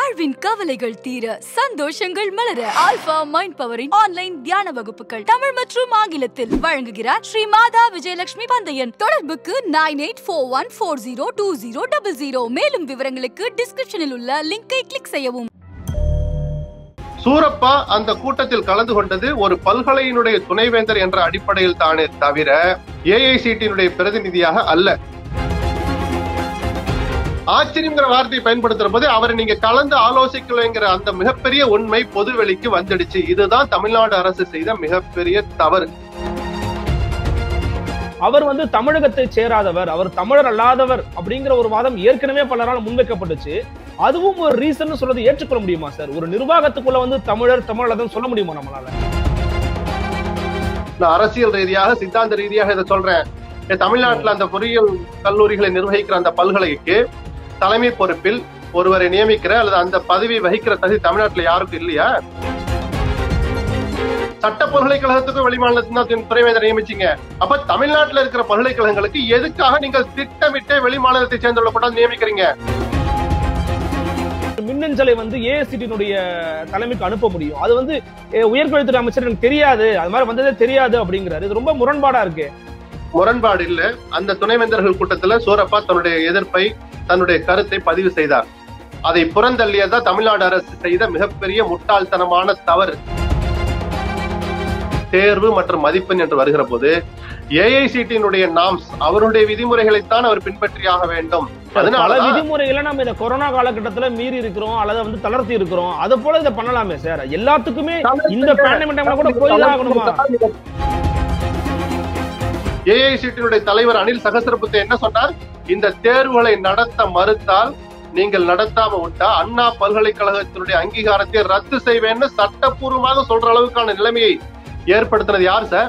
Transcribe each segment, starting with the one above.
வாழ்வின் கவலைகள் தீர சந்தோஷங்கள் மலர ஆல்பா மைண்ட் பவரின் ஆன்லைன் தியான வகுப்புகள் தமிழ் மற்றும் ஆங்கிலத்தில் வழங்குகிறார் ஸ்ரீ மாதா விஜயலட்சுமி பந்தயன் தொடர்புக்கு nine eight four one four zero two zero double zero மேலும் விவரங்களுக்கு டிஸ்கிரிப்ஷனில் உள்ள லிங்கை கிளிக் செய்யவும் சூரப்பா அந்த கூட்டத்தில் கலந்து கொண்டது ஒரு பல்கலையினுடைய துணைவேந்தர் என்ற அடிப்படையில் தானே தவிர ஏஐசிடியினுடைய பிரதிநிதியாக அல்ல ஆச்சரியங்கிற வார்த்தையை பயன்படுத்துற போது அவரை நீங்க கலந்து ஆலோசிக்கலைங்கிற அந்த மிகப்பெரிய உண்மை பொதுவெளிக்கு வந்துடுச்சு இதுதான் தமிழ்நாடு அரசு செய்த மிகப்பெரிய தவறு அவர் வந்து தமிழகத்தை சேராதவர் அவர் தமிழர் அல்லாதவர் அப்படிங்கிற ஒரு வாதம் ஏற்கனவே பலரால் முன்வைக்கப்பட்டுச்சு அதுவும் ஒரு ரீசன் சொல்றது ஏற்றுக்கொள்ள முடியுமா சார் ஒரு நிர்வாகத்துக்குள்ள வந்து தமிழர் தமிழ் சொல்ல முடியுமா நம்மளால நான் அரசியல் ரீதியாக சித்தாந்த ரீதியாக இதை சொல்றேன் ஏ, தமிழ்நாட்டுல அந்த பொறியியல் கல்லூரிகளை நிர்வகிக்கிற அந்த பல்கலைக்கு தலைமை பொறுப்பில் ஒருவரை நியமிக்கிற அல்லது அந்த பதவி வகிக்கிற தகுதி தமிழ்நாட்டுல யாருக்கும் இல்லையா சட்ட பல்கலைக்கழகத்துக்கும் வெளிமாநிலத்துக்கு தான் துணைவேந்தர் நியமிச்சீங்க அப்ப தமிழ்நாட்டுல இருக்கிற பல்கலைக்கழகங்களுக்கு எதுக்காக நீங்கள் திட்டமிட்டே வெளிமாநிலத்தை சேர்ந்துள்ள கொண்டாந்து நியமிக்கிறீங்க மின்னஞ்சலை வந்து ஏஎஸ்சிடியினுடைய தலைமைக்கு அனுப்ப முடியும் அது வந்து அஹ், உயர்கல்வித்துறை அமைச்சர் எனக்கு தெரியாது அது மாதிரி வந்ததே தெரியாது அப்படிங்கிறாரு இது ரொம்ப முரண்பாடா இருக்கு முரண்பாடு இல்ல அந்த துணைவேந்தர்கள் கூட்டத்துல சூரப்பா தன்னுடைய எதிர்ப்பை தன்னுடைய கருத்தை பதிவு செய்தார் அதை புறந்தள்ளியதா தமிழ்நாடு அரசு செய்த மிகப்பெரிய முட்டாள்தனமான தவறு தேர்வு மற்றும் மதிப்பெண் என்று வருகிற போது ஏஐசிடியினுடைய நாம்ஸ் அவருடைய விதிமுறைகளைத்தான் அவர் பின்பற்றியாக வேண்டும் பல அதனால விதிமுறைகளை நம்ம இந்த கொரோனா காலகட்டத்துல மீறி இருக்கிறோம் அல்லது வந்து தளர்த்தி இருக்கிறோம் அது போல இதை பண்ணலாமே சார் எல்லாத்துக்குமே இந்த பேண்டமிக் டைம்ல கூட போய் தான் ஆகணுமா ஏஐசிடியினுடைய தலைவர் அனில் சகசரபுத்தே என்ன சொன்னார் இந்த தேர்வுகளை நடத்த மறுத்தால் நீங்கள் நடத்தாம விட்டா அண்ணா பல்கலைக்கழகத்தினுடைய அங்கீகாரத்தை ரத்து செய்வேன்னு சட்டப்பூர்வமாக சொல்ற அளவுக்கான நிலைமையை ஏற்படுத்தினது யார் சார்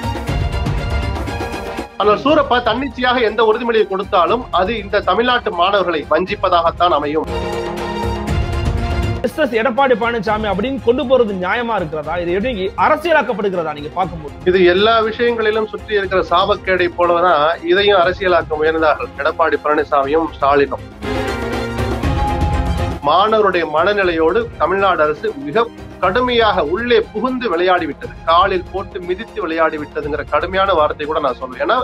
ஆனால் சூரப்பா தன்னிச்சையாக எந்த உறுதிமொழியை கொடுத்தாலும் அது இந்த தமிழ்நாட்டு மாணவர்களை வஞ்சிப்பதாகத்தான் அமையும் எஸ் எஸ் எடப்பாடி பழனிசாமி அப்படின்னு கொண்டு போறது நியாயமா இருக்கிறதா இது எப்படி அரசியலாக்கப்படுகிறதா நீங்க பார்க்கும்போது இது எல்லா விஷயங்களிலும் சுற்றி இருக்கிற சாபக்கேடை போலதான் இதையும் அரசியலாக்க முயன்றார்கள் எடப்பாடி பழனிசாமியும் ஸ்டாலினும் மாணவருடைய மனநிலையோடு தமிழ்நாடு அரசு மிக கடுமையாக உள்ளே புகுந்து விளையாடி விட்டது காலில் போட்டு மிதித்து விளையாடி விட்டதுங்கிற கடுமையான வார்த்தை கூட நான் சொல்றேன் ஏன்னா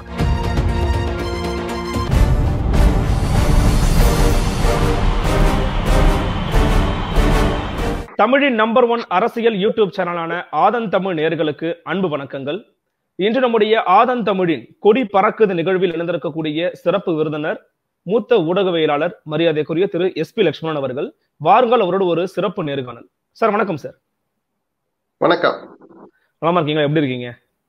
தமிழின் நம்பர் ஒன் அரசியல் யூடியூப் சேனலான ஆதன் தமிழ் நேர்களுக்கு அன்பு வணக்கங்கள் இன்று நம்முடைய ஆதன் தமிழின் கொடி பறக்குது நிகழ்வில் இணைந்திருக்கக்கூடிய சிறப்பு விருந்தினர் மூத்த ஊடகவியலாளர் மரியாதைக்குரிய திரு எஸ் பி லட்சுமணன் அவர்கள் வாருங்கள் அவரோட ஒரு சிறப்பு நேர்காணல் சார் வணக்கம் சார் வணக்கம் நலமா இருக்கீங்களா எப்படி இருக்கீங்க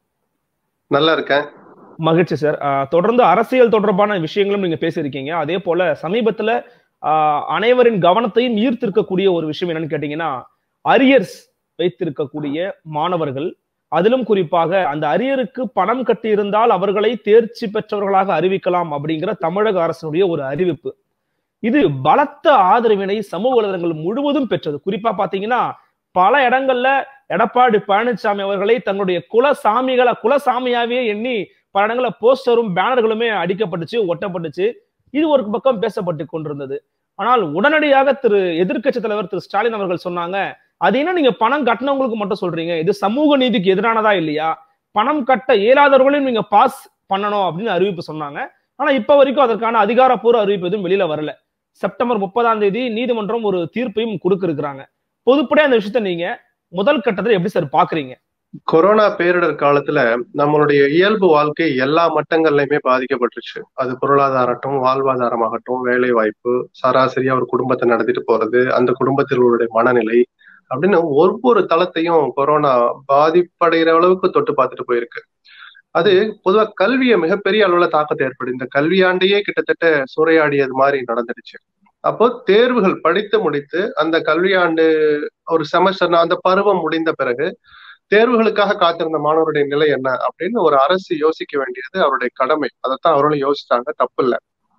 நல்லா இருக்கேன் மகிழ்ச்சி சார் ஆஹ் தொடர்ந்து அரசியல் தொடர்பான விஷயங்களும் நீங்க பேசியிருக்கீங்க அதே போல சமீபத்துல ஆஹ் அனைவரின் கவனத்தையும் ஈர்த்திருக்கக்கூடிய ஒரு விஷயம் என்னன்னு கேட்டீங்கன்னா அரியர்ஸ் வைத்திருக்கக்கூடிய மாணவர்கள் அதிலும் குறிப்பாக அந்த அரியருக்கு பணம் கட்டியிருந்தால் அவர்களை தேர்ச்சி பெற்றவர்களாக அறிவிக்கலாம் அப்படிங்கிற தமிழக அரசினுடைய ஒரு அறிவிப்பு இது பலத்த ஆதரவினை சமூக வலைதளங்கள் முழுவதும் பெற்றது குறிப்பா பாத்தீங்கன்னா பல இடங்கள்ல எடப்பாடி பழனிசாமி அவர்களை தன்னுடைய குலசாமிகளை குலசாமியாவே எண்ணி பல இடங்கள்ல போஸ்டரும் பேனர்களுமே அடிக்கப்பட்டுச்சு ஒட்டப்பட்டுச்சு இது ஒரு பக்கம் பேசப்பட்டு கொண்டிருந்தது ஆனால் உடனடியாக திரு எதிர்க்கட்சி தலைவர் திரு ஸ்டாலின் அவர்கள் சொன்னாங்க அது என்ன நீங்க பணம் கட்டினவங்களுக்கு மட்டும் சொல்றீங்க இது சமூக நீதிக்கு எதிரானதா இல்லையா பணம் கட்ட இயலாதவர்களையும் நீங்க பாஸ் பண்ணணும் அப்படின்னு அறிவிப்பு சொன்னாங்க ஆனா இப்ப வரைக்கும் அதற்கான அதிகாரப்பூர்வ அறிவிப்பு எதுவும் வெளியில வரல செப்டம்பர் முப்பதாம் தேதி நீதிமன்றம் ஒரு தீர்ப்பையும் கொடுக்க இருக்கிறாங்க பொதுப்படையா அந்த விஷயத்த நீங்க முதல் கட்டத்துல எப்படி சார் பாக்குறீங்க கொரோனா பேரிடர் காலத்துல நம்மளுடைய இயல்பு வாழ்க்கை எல்லா மட்டங்கள்லயுமே பாதிக்கப்பட்டுருச்சு அது பொருளாதாரட்டும் வாழ்வாதாரமாகட்டும் வேலை வாய்ப்பு சராசரியா ஒரு குடும்பத்தை நடத்திட்டு போறது அந்த குடும்பத்தில் உள்ளவருடைய மனநிலை அப்படின்னு ஒவ்வொரு தளத்தையும் கொரோனா பாதிப்படைகிற அளவுக்கு தொட்டு பார்த்துட்டு போயிருக்கு அது பொதுவா கல்வியை மிகப்பெரிய அளவுல தாக்கத்தை ஏற்படும் இந்த கல்வியாண்டையே கிட்டத்தட்ட சூறையாடியது மாதிரி நடந்துடுச்சு அப்போ தேர்வுகள் படித்து முடித்து அந்த கல்வியாண்டு ஒரு செமஸ்டர் அந்த பருவம் முடிந்த பிறகு தேர்வுகளுக்காக காத்திருந்த மாணவருடைய நிலை என்ன அப்படின்னு ஒரு அரசு யோசிக்க வேண்டியது அவருடைய கடமை அதைத்தான் அவர்களும் யோசிச்சாங்க தப்பு இல்ல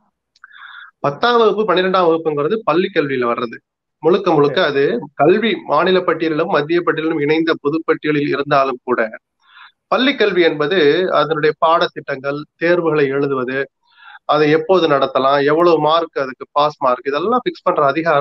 பத்தாம் வகுப்பு பன்னிரெண்டாம் வகுப்புங்கிறது பள்ளி கல்வியில வர்றது முழுக்க முழுக்க அது கல்வி மாநில பட்டியலிலும் மத்திய பட்டியலிலும் இணைந்த பொதுப்பட்டியலில் இருந்தாலும் கூட பள்ளி கல்வி என்பது அதனுடைய பாடத்திட்டங்கள் தேர்வுகளை எழுதுவது அதை எப்போது நடத்தலாம் எவ்வளவு மார்க் அதுக்கு பாஸ் மார்க் இதெல்லாம் பிக்ஸ் பண்ற அதிகாரம்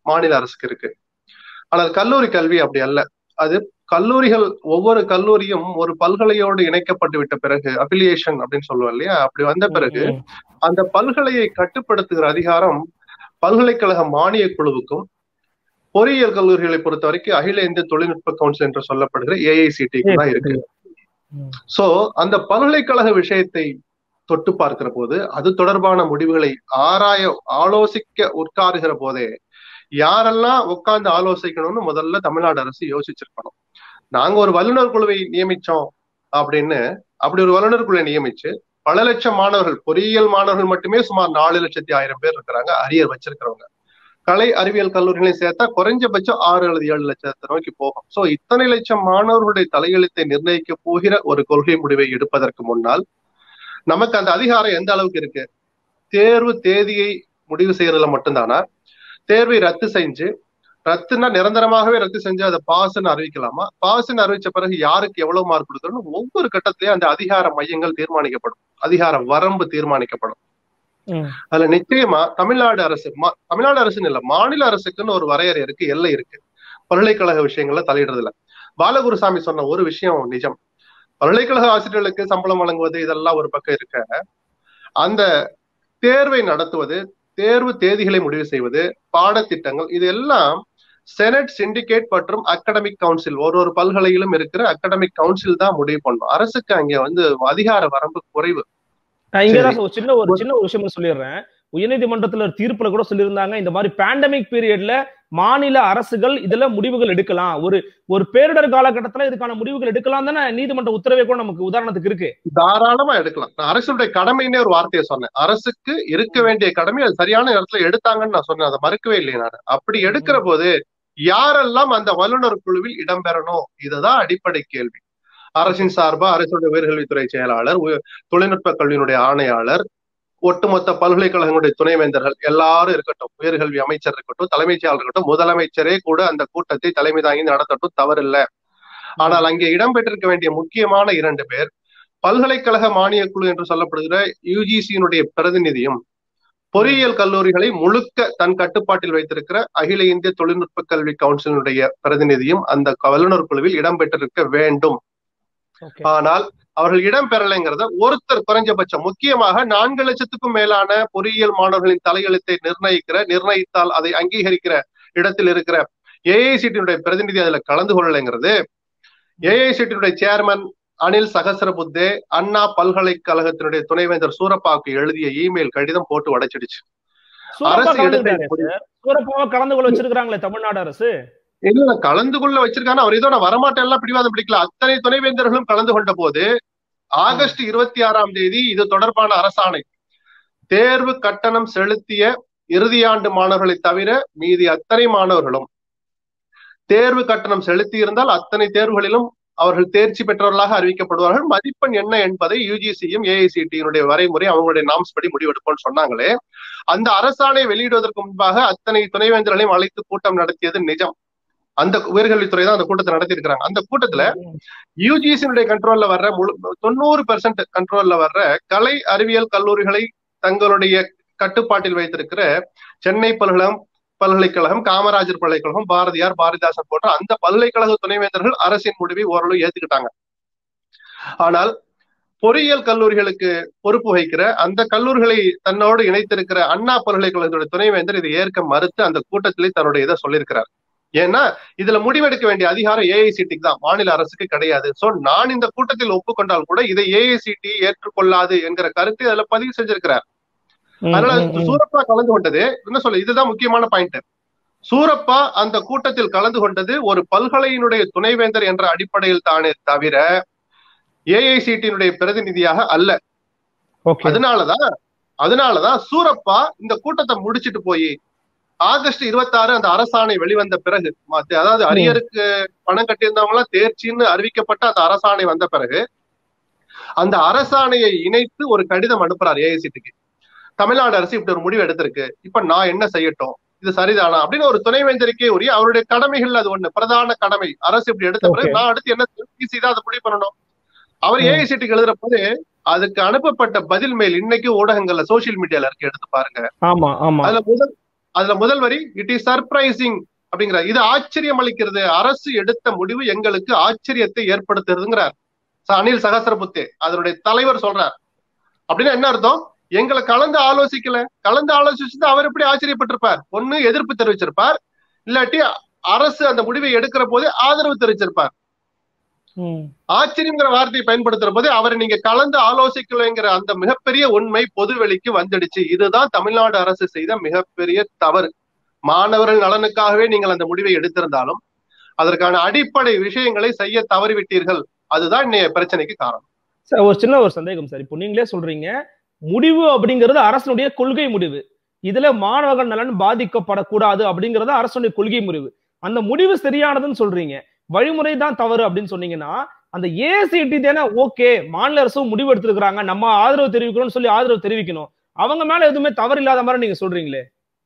மாநில அரசுக்கு இருக்கு ஆனால் கல்லூரி கல்வி அப்படி அல்ல அது கல்லூரிகள் ஒவ்வொரு கல்லூரியும் ஒரு பல்கலையோடு இணைக்கப்பட்டு விட்ட பிறகு அபிலியேஷன் அப்படின்னு சொல்லுவோம் இல்லையா அப்படி வந்த பிறகு ம், அந்த பல்கலையை கட்டுப்படுத்துகிற அதிகாரம் பல்கலைக்கழக மானிய குழுவுக்கும் பொறியியல் கல்லூரிகளை பொறுத்த வரைக்கும் அகில இந்திய தொழில்நுட்ப கவுன்சில் என்று சொல்லப்படுகிற ஏஐசிடிக்கு தான் இருக்கு ம். சோ அந்த பல்கலைக்கழக விஷயத்தை தொட்டு பார்க்கிற போது அது தொடர்பான முடிவுகளை ஆராய ஆலோசிக்க உட்காருகிற போதே யாரெல்லாம் உட்கார்ந்து ஆலோசிக்கணும்னு முதல்ல தமிழ்நாடு அரசு யோசிச்சிருக்கணும் நாங்க ஒரு வல்லுநர் குழுவை நியமிச்சோம் அப்படின்னு அப்படி ஒரு வல்லுநர் குழுவை நியமிச்சு பல லட்சம் மாணவர்கள் பொறியியல் மாணவர்கள் மட்டுமே சுமார் நாலு லட்சத்தி ஆயிரம் பேர் இருக்கிறாங்க அரியர் வச்சிருக்கிறவங்க கலை அறிவியல் கல்லூரிகளையும் சேர்த்தா குறைஞ்சபட்சம் ஆறு அல்லது ஏழு லட்சத்தை நோக்கி போகும் சோ இத்தனை லட்சம் மாணவர்களுடைய தலையெழுத்தை நிர்ணயிக்க போகிற ஒரு கொள்கை முடிவை எடுப்பதற்கு முன்னால் நமக்கு அந்த அதிகாரம் எந்த அளவுக்கு இருக்கு தேர்வு தேதியை முடிவு செய்யறதுல மட்டும்தானா தேர்வை ரத்து செஞ்சு ரத்துனா நிரந்தரமாகவே ரத்து செஞ்சு அதை பாஸ்ன்னு அறிவிக்கலாமா பாஸ்ன்னு அறிவிச்ச பிறகு யாருக்கு எவ்வளவு மார்க் கொடுக்கணும் ஒவ்வொரு கட்டத்திலயும் அந்த அதிகார மையங்கள் தீர்மானிக்கப்படும் அதிகார வரம்பு தீர்மானிக்கப்படும் ம். அதுல நிச்சயமா தமிழ்நாடு அரசு மா- தமிழ்நாடு அரசுன்னு இல்ல மாநில அரசுக்குன்னு ஒரு வரையறை இருக்கு எல்லை இருக்கு பல்கலைக்கழக விஷயங்கள்ல தலையிடுறதுல பாலகுருசாமி சொன்ன ஒரு விஷயம் நிஜம் பல்கலைக்கழக ஆசிரியர்களுக்கு சம்பளம் வழங்குவது இதெல்லாம் ஒரு பக்கம் இருக்க அந்த தேர்வை நடத்துவது தேர்வு தேதிகளை முடிவு செய்வது பாடத்திட்டங்கள் இது எல்லாம் செனட் சிண்டிகேட் மற்றும் அகடமிக் கவுன்சில் ஒரு ஒரு பல்கலையிலும் இருக்கிற அகடமிக் கவுன்சில் தான் முடிவு பண்ணும் அரசுக்கு அங்க வந்து அதிகார வரம்பு குறைவு நான் இங்கதான் சரி. ஒரு சின்ன ஒரு சின்ன ஒரு விஷயம் சொல்லிடுறேன் உயர்நீதிமன்றத்துல ஒரு தீர்ப்புல கூட சொல்லியிருந்தாங்க இந்த மாதிரி பேண்டமிக் பீரியட்ல மாநில அரசுகள் இதுல முடிவுகள் எடுக்கலாம் ஒரு ஒரு பேரிடர் காலகட்டத்துல இதுக்கான முடிவுகள் எடுக்கலாம் தானே நீதிமன்ற உத்தரவே கூட நமக்கு உதாரணத்துக்கு இருக்கு தாராளமா எடுக்கலாம் நான் அரசுடைய கடமைன்னே ஒரு வார்த்தையை சொன்னேன் அரசுக்கு இருக்க வேண்டிய கடமை அது சரியான இடத்துல எடுத்தாங்கன்னு நான் சொன்னேன் அதை மறுக்கவே இல்லை நான் அப்படி எடுக்கிற போது யாரெல்லாம் அந்த வல்லுநர் குழுவில் இடம்பெறணும் இதுதான் அடிப்படை கேள்வி அரசின் சார்பா அரசுடைய உயர்கல்வித்துறை செயலாளர் உய- தொழில்நுட்ப கல்வியினுடைய ஆணையாளர் ஒட்டுமொத்த பல்கலைக்கழகங்களுடைய துணைவேந்தர்கள் எல்லாரும் இருக்கட்டும் உயர்கல்வி அமைச்சர் இருக்கட்டும் தலைமைச் செயலாளர் இருக்கட்டும் முதலமைச்சரே கூட அந்த கூட்டத்தை தலைமை தாங்கி நடத்தட்டும் தவறில்லை ஆனால் அங்கே இடம்பெற்றிருக்க வேண்டிய முக்கியமான இரண்டு பேர் பல்கலைக்கழக மானியக் குழு என்று சொல்லப்படுகிற யுஜிசியினுடைய பிரதிநிதியும் பொறியியல் கல்லூரிகளை முழுக்க தன் கட்டுப்பாட்டில் வைத்திருக்கிற அகில இந்திய தொழில்நுட்ப கல்வி கவுன்சிலினுடைய பிரதிநிதியும் அந்த வல்லுநர் குழுவில் இடம்பெற்றிருக்க வேண்டும் Okay. ஆனால் அவர்கள் இடம் பெறலைங்கிறத ஒருத்தர் குறைஞ்சபட்சம் முக்கியமாக நான்கு லட்சத்துக்கும் மேலான பொறியியல் மாணவர்களின் தலையெழுத்தை நிர்ணயிக்கிற நிர்ணயித்தால் அதை அங்கீகரிக்கிற இடத்தில் இருக்கிற ஏஐசிடியினுடைய பிரதிநிதி அதுல கலந்து கொள்ளலைங்கிறது ஏஐசிடியினுடைய சேர்மன் அனில் சகசரபுத்தே அண்ணா பல்கலைக்கழகத்தினுடைய துணைவேந்தர் சூரப்பாவுக்கு எழுதிய இமெயில் கடிதம் போட்டு உடைச்சிடுச்சு சூரப்பா அரசு கலந்துக்கிட்டாரு எடுத்த சார். சூரப்பாவை கலந்து கொள்ள வச்சிருக்காங்களே தமிழ்நாடு அரசு இல்ல கலந்து கொள்ள வச்சிருக்காங்க அவர் இதோட வரமாட்டேன் எல்லாம் பிடிவாதம் பிடிக்கல அத்தனை துணைவேந்தர்களும் கலந்து கொண்ட போது ஆகஸ்ட் இருபத்தி ஆறாம் தேதி இது தொடர்பான அரசாணை தேர்வு கட்டணம் செலுத்திய இறுதியாண்டு மாணவர்களை தவிர மீதி அத்தனை மாணவர்களும் தேர்வு கட்டணம் செலுத்தி இருந்தால் அத்தனை தேர்வுகளிலும் அவர்கள் தேர்ச்சி பெற்றவர்களாக அறிவிக்கப்படுவார்கள் மதிப்பெண் என்ன என்பதை யுஜிசியும் ஏஐசிடியினுடைய வரைமுறை அவங்களுடைய நாம்ஸ் படி முடிவெடுப்போம்னு சொன்னாங்களே அந்த அரசாணை வெளியிடுவதற்கு முன்பாக அத்தனை துணைவேந்தர்களையும் அழைத்து கூட்டம் நடத்தியது நிஜம் அந்த உயர்கல்வித்துறை தான் அந்த கூட்டத்தை நடத்தி இருக்காங்க அந்த கூட்டத்துல யுஜிசியினுடைய கண்ட்ரோல்ல வர்ற முழு தொண்ணூறு பெர்சென்ட் கண்ட்ரோல்ல வர்ற கலை அறிவியல் கல்லூரிகளை தங்களுடைய கட்டுப்பாட்டில் வைத்திருக்கிற சென்னை பல்கலம் பல்கலைக்கழகம் காமராஜர் பல்கலைக்கழகம் பாரதியார் பாரதிதாசன் போன்ற அந்த பல்கலைக்கழக துணைவேந்தர்கள் அரசின் முடிவை ஓரளவு ஏத்துக்கிட்டாங்க ஆனால் பொறியியல் கல்லூரிகளுக்கு பொறுப்பு வகிக்கிற அந்த கல்லூரிகளை தன்னோடு இணைத்திருக்கிற அண்ணா பல்கலைக்கழகத்துடைய துணைவேந்தர் இதை ஏற்க மறுத்து அந்த கூட்டத்திலே தன்னுடைய இதை சொல்லியிருக்கிறார் ஏன்னா இதுல முடிவெடுக்க வேண்டிய அதிகாரம் ஏஐசிடிக்கு தான் மாநில அரசுக்கு கிடையாது சோ நான் இந்த கூட்டத்தில் ஒப்புக்கொண்டால் கூட இதை ஏஐசிடி ஏற்றுக்கொள்ளாது என்கிற கருத்தை அதுல பதிவு செஞ்சிருக்கிறார் அதனால சூரப்பா கலந்து கொண்டது என்ன சொல்ல இதுதான் முக்கியமான பாயிண்ட் சூரப்பா அந்த கூட்டத்தில் கலந்து கொண்டது ஒரு பல்கலையினுடைய துணைவேந்தர் என்ற அடிப்படையில் தானே தவிர ஏஐசிடியினுடைய பிரதிநிதியாக அல்ல ஓகே அதனாலதான் அதனாலதான் சூரப்பா இந்த கூட்டத்தை முடிச்சிட்டு போய் ஆகஸ்ட் இருபத்தாறு அந்த அரசாணை வெளிவந்த பிறகு மத்த- அதாவது அரியருக்கு பணம் கட்டியிருந்தவங்க எல்லாம் தேர்ச்சின்னு அறிவிக்கப்பட்ட அந்த அரசாணை வந்த பிறகு அந்த அரசாணையை இணைத்து ஒரு கடிதம் அனுப்புறார் ஏஐசிடிக்கு தமிழ்நாடு அரசு இப்படி ஒரு முடிவு எடுத்திருக்கு இப்ப நான் என்ன செய்யட்டும் இது சரிதானா அப்படின்னு ஒரு துணைவேந்தருக்கே உரிய அவருடைய கடமைகள் அது ஒண்ணு பிரதான கடமை அரசு இப்படி எடுத்த பிறகு Okay. நான் அடுத்து என்ன ஈஸி தான் அதை முடிவு பண்ணணும் அவர் ம். ஏஐசிடிக்கு எழுதுற போது அதுக்கு அனுப்பப்பட்ட பதில் மெயில் இன்னைக்கு ஊடகங்கள்ல சோசியல் மீடியால இருக்கு எடுத்து பாருங்க ஆமா ஆமா அதுல முதல் அதுல முதல் வரி இட் இஸ் சர்ப்ரைசிங் அப்படிங்கிற இது ஆச்சரியம் அளிக்கிறது அரசு எடுத்த முடிவு எங்களுக்கு ஆச்சரியத்தை ஏற்படுத்துறதுங்கிறார் ச- அனில் சகசரபுத்தே அதனுடைய தலைவர் சொல்றார் அப்படின்னா என்ன அர்த்தம் எங்களை கலந்து ஆலோசிக்கல கலந்து ஆலோசிச்சுட்டு அவர் எப்படி ஆச்சரியப்பட்டிருப்பார் ஒண்ணு எதிர்ப்பு தெரிவிச்சிருப்பார் இல்லாட்டி அரசு அந்த முடிவை எடுக்கிற போது ஆதரவு தெரிவிச்சிருப்பார் ம். ஆச்சரியங்கிற வார்த்தையை பயன்படுத்துற போது அவரை நீங்க கலந்து ஆலோசிக்கலைங்கிற அந்த மிகப்பெரிய உண்மை பொதுவெளிக்கு வந்துடுச்சு இதுதான் தமிழ்நாடு அரசு செய்த மிகப்பெரிய தவறு மாணவர்கள் நலனுக்காகவே நீங்கள் அந்த முடிவை எடுத்திருந்தாலும் அதற்கான அடிப்படை விஷயங்களை செய்ய தவறிவிட்டீர்கள் அதுதான் இன்னைய பிரச்சனைக்கு காரணம் சார் ஒரு சின்ன ஒரு சந்தேகம் சார் இப்போ நீங்களே சொல்றீங்க முடிவு அப்படிங்கிறது அரசனுடைய கொள்கை முடிவு இதுல மாணவர்கள் நலன் பாதிக்கப்படக்கூடாது அப்படிங்கறது அரசுடைய கொள்கை முடிவு அந்த முடிவு சரியானதுன்னு சொல்றீங்க வழிமுறை தான் தவறு அப்படின்னு சொன்னீங்கன்னா அந்த ஏசிடி தானே ஓகே மாநில அரசும் முடிவு எடுத்திருக்கிறாங்க நம்ம ஆதரவு தெரிவிக்கணும்னு சொல்லி ஆதரவு தெரிவிக்கணும் அவங்க மேல எதுவுமே தவறு இல்லாத மாதிரி நீங்க சொல்றீங்களே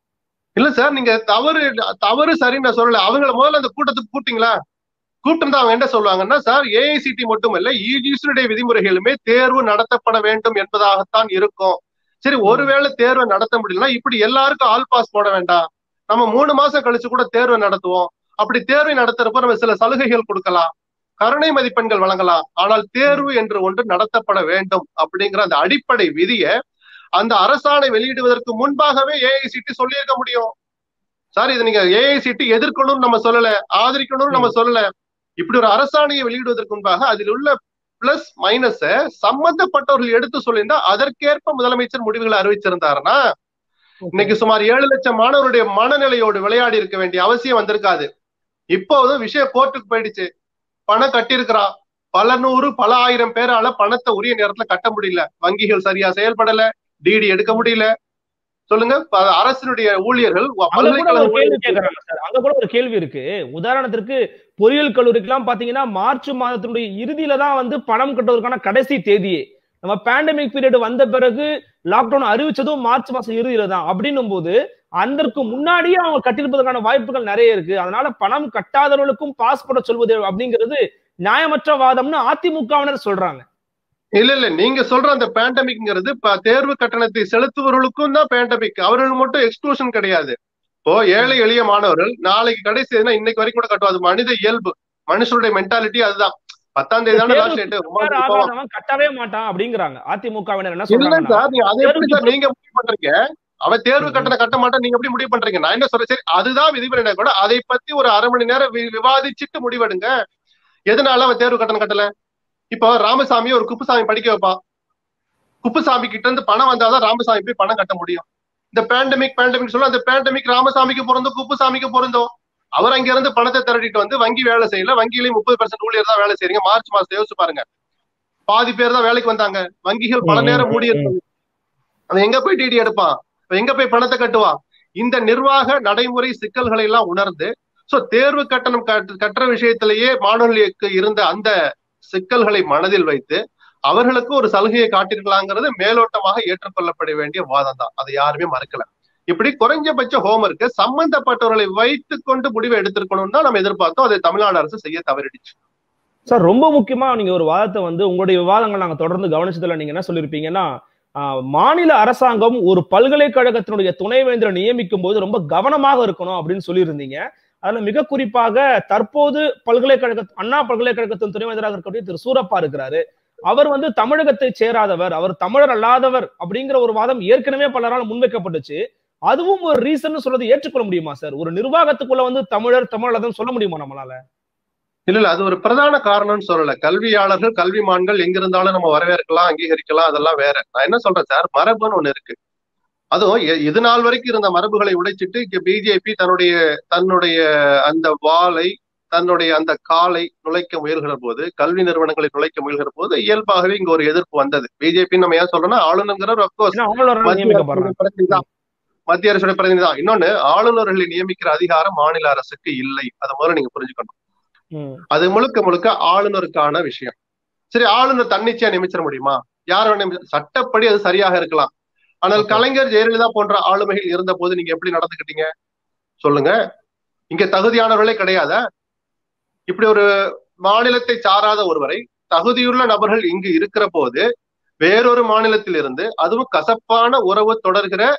இல்ல சார் நீங்க தவறு தவறு சரின்னு நான் சொல்லல அவங்கள முதல்ல அந்த கூட்டத்துக்கு கூப்பிட்டீங்களா கூப்பிட்டு அவங்க என்ன சொல்லுவாங்கன்னா சார் ஏஐசிடி மட்டும் இல்ல யூஜிசியுடைய விதிமுறைகளுமே தேர்வு நடத்தப்பட வேண்டும் என்பதாகத்தான் இருக்கும் சரி ஒருவேளை தேர்வை நடத்த முடியலன்னா இப்படி எல்லாருக்கும் ஆல் பாஸ் போட வேண்டாம் நம்ம மூணு மாசம் கழிச்சு கூட தேர்வை நடத்துவோம் அப்படி தேர்வை நடத்துறப்ப நம்ம சில சலுகைகள் கொடுக்கலாம் கருணை மதிப்பெண்கள் வழங்கலாம் ஆனால் தேர்வு என்று ஒன்று நடத்தப்பட வேண்டும் அப்படிங்கிற அந்த அடிப்படை விதியை அந்த அரசாணை வெளியிடுவதற்கு முன்பாகவே ஏஐசிடி சொல்லியிருக்க முடியும் சார் இது நீங்க ஏஐசிடி எதிர்க்கணும்னு நம்ம சொல்லல ஆதரிக்கணும்னு நம்ம சொல்லல இப்படி ஒரு அரசாணையை வெளியிடுவதற்கு முன்பாக அதில் உள்ள பிளஸ் மைனஸ சம்பந்தப்பட்டவர்கள் எடுத்து சொல்லியிருந்தா அதற்கேற்ப முதலமைச்சர் முடிவுகளை அறிவிச்சிருந்தாருன்னா இன்னைக்கு சுமார் ஏழு லட்சம் மாணவருடைய மனநிலையோடு விளையாடி இருக்க வேண்டிய அவசியம் வந்திருக்காது இப்போது விஷயம் கோர்ட்டுக்கு போயிடுச்சு பணம் கட்டியிருக்கிறான் பல நூறு பல ஆயிரம் பேரால பணத்தை உரிய நேரத்துல கட்ட முடியல வங்கிகள் சரியா செயல்படல டிடி எடுக்க முடியல சொல்லுங்க ப- அரசினுடைய ஊழியர்கள் அங்க கூட பல்கலைக்கழக ஒரு கேள்வி ஊழியர்கள் கேக்குறாங்க சார் அங்க கூட ஒரு கேள்வி இருக்கு உதாரணத்திற்கு பொறியியல் கல்லூரிக்கெல்லாம் பாத்தீங்கன்னா மார்ச் மாதத்தினுடைய இறுதியில தான் வந்து பணம் கட்டுவதற்கான கடைசி தேதியே நம்ம பேண்டமிக் பீரியட் வந்த பிறகு லாக்டவுன் அறிவிச்சதும் மார்ச் மாசம் இறுதியில தான் அப்படின்னும் போது அதற்கு முன்னாடியே அவங்க கட்டியிருப்பதற்கான வாய்ப்புகள் நிறைய இருக்கு அதனால பணம் கட்டாதவர்களுக்கும் பாஸ் போட சொல்வது அப்படிங்கிறது நியாயமற்ற வாதம்னு அதிமுகவினர் சொல்றாங்க இல்ல இல்ல நீங்க சொல்ற அந்த பேண்டமிக்ங்கிறது இப்ப தேர்வு கட்டணத்தை செலுத்துபவர்களுக்கும் தான் பேண்டமிக் அவர்கள் மட்டும் எக்ஸ்க்ளூஷன் கிடையாது இப்போ ஏழை எளிய மாணவர்கள் நாளைக்கு கடைசி தேதினா இன்னைக்கு வரைக்கும் கூட கட்டுவோம் அது மனித இயல்பு மனுஷனுடைய மென்டாலிட்டி அதுதான் பத்தாம் தேதி தானே லாஸ்ட் டேட் prepare ஆகாதவன் கட்டவே மாட்டான் அப்படிங்கிறாங்க அதிமுகவினர் என்ன இல்ல சொல்றாங்கன்னா சார் நீங்க அதை எப்படி சார் நீங்க முடிவு பண்றீங்க அவன் தேர்வு கட்டணம் கட்ட மாட்டான் நீங்க எப்படி முடிவு பண்றீங்க நான் என்ன சொல்றேன் சரி அதுதான் விதிமுறை கூட அதை பத்தி ஒரு அரை மணி நேரம் வி- விவாதிச்சுட்டு முடிவெடுங்க எதனால அவன் தேர்வு கட்டணம் கட்டல இப்போ ராமசாமி ஒரு குப்புசாமி படிக்க வைப்பான் குப்புசாமி கிட்ட இருந்து பணம் வந்தாதான் ராமசாமி போய் பணம் கட்ட முடியும் இந்த பேண்டமிக் பேண்டமிக் சொல்ல அந்த பேண்டமிக் ராமசாமிக்கு பொருந்தும் குப்புசாமிக்கு பொருந்தும் அவர் அங்க இருந்து பணத்தை திரட்டிட்டு வந்து வங்கி வேலை செய்யல வங்கியிலேயே முப்பது பர்சன்ட் ஊழியர் தான் வேலை செய்றீங்க மார்ச் மாசம் யோசிச்சு பாருங்க பாதி பேர் தான் வேலைக்கு வந்தாங்க வங்கிகள் பல நேரம் மூடி இருக்கு அவன் எங்க போய் டிடி எடுப்பான் அவன் எங்க போய் பணத்தை கட்டுவான் இந்த நிர்வாக நடைமுறை சிக்கல்களை எல்லாம் உணர்ந்து சோ தேர்வு கட்டணம் கட்டு- கட்டுற விஷயத்திலேயே மாணவர்களுக்கு இருந்த அந்த சிக்கல்களை மனதில் வைத்து அவர்களுக்கு ஒரு சலுகையை காட்டிருக்கலாங்கிறது மேலோட்டமாக ஏற்றுக்கொள்ளப்பட வேண்டிய வாதம் தான் அதை யாருமே மறுக்கல இப்படி குறைஞ்சபட்ச ஹோம்ஒர்க்கு சம்பந்தப்பட்டவர்களை வைத்துக் கொண்டு முடிவை எடுத்திருக்கணும்னு தான் நம்ம எதிர்பார்த்தோம் அதை தமிழ்நாடு அரசு செய்ய தவறிடுச்சு சார் ரொம்ப முக்கியமா நீங்க ஒரு வாதத்தை வந்து உங்களுடைய விவாதங்கள் நாங்க தொடர்ந்து கவனிச்சதுல நீங்க என்ன சொல்லியிருப்பீங்கன்னா ஆஹ், மாநில அரசாங்கம் ஒரு பல்கலைக்கழகத்தினுடைய துணைவேந்தரை நியமிக்கும் போது ரொம்ப கவனமாக இருக்கணும் அப்படின்னு சொல்லியிருந்தீங்க அதுல மிக குறிப்பாக தற்போது பல்கலைக்கழக அண்ணா பல்கலைக்கழகத்தின் துணைவேந்தராக இருக்கக்கூடிய திரு சூரப்பா இருக்கிறாரு அவர் வந்து தமிழகத்தை சேராதவர் அவர் தமிழர் அல்லாதவர் அப்படிங்கிற ஒரு வாதம் ஏற்கனவே பலரால் முன்வைக்கப்பட்டுச்சு அதுவும் ஒரு ரீசன் சொல்றது ஏற்றுக்கொள்ள முடியுமா சார் ஒரு நிர்வாகத்துக்குள்ள வந்து தமிழர் தமிழ் சொல்ல முடியுமா நம்மளால இல்ல இல்ல அது ஒரு பிரதான காரணம்னு சொல்லல கல்வியாளர்கள் கல்விமான்கள் எங்க இருந்தாலும் நம்ம வரவேற்கலாம் அங்கீகரிக்கலாம் அதெல்லாம் வேற நான் என்ன சொல்றேன் சார் மரபுன்னு ஒண்ணு இருக்கு அதுவும் எ- இது நாள் வரைக்கும் இருந்த மரபுகளை உடைச்சிட்டு இங்க பிஜேபி தன்னுடைய தன்னுடைய அந்த வாளை தன்னுடைய அந்த காலை நுழைக்க முயல்கிற போது கல்வி நிறுவனங்களை நுழைக்க முயல்கிற போது இயல்பாகவே இங்க ஒரு எதிர்ப்பு வந்தது பிஜேபி நம்ம ஏன் சொல்றோம்னா ஆளுநர் அப்கோர்ஸ் ஏன்னா அவங்களோட மத்திய நியமிக்கப்படுறாங்க அரசுடைய பிரதிநிதி தான். மத்திய அரசுடைய பிரதிநிதி தான் இன்னொன்னு ஆளுநர்களை நியமிக்கிற அதிகாரம் மாநில அரசுக்கு இல்லை அதை முதல்ல நீங்க புரிஞ்சுக்கணும் ம். அது முழுக்க முழுக்க ஆளுநருக்கான விஷயம் சரி ஆளுநர் தன்னிச்சையா நியமிச்சிட முடியுமா யார் வேணா நியமி- சட்டப்படி அது சரியாக இருக்கலாம் ஆனால் Okay. கலைஞர் ஜெயலலிதா போன்ற ஆளுமைகள் இருந்த போது நீங்க எப்படி நடந்துக்கிட்டீங்க சொல்லுங்க இங்க தகுதியானவர்களே கிடையாதா இப்படி ஒரு மாநிலத்தை சாராத ஒருவரை தகுதியுள்ள நபர்கள் இங்கு இருக்கிற போது வேறொரு மாநிலத்தில் இருந்து அதுவும் கசப்பான உறவு தொடர்கிற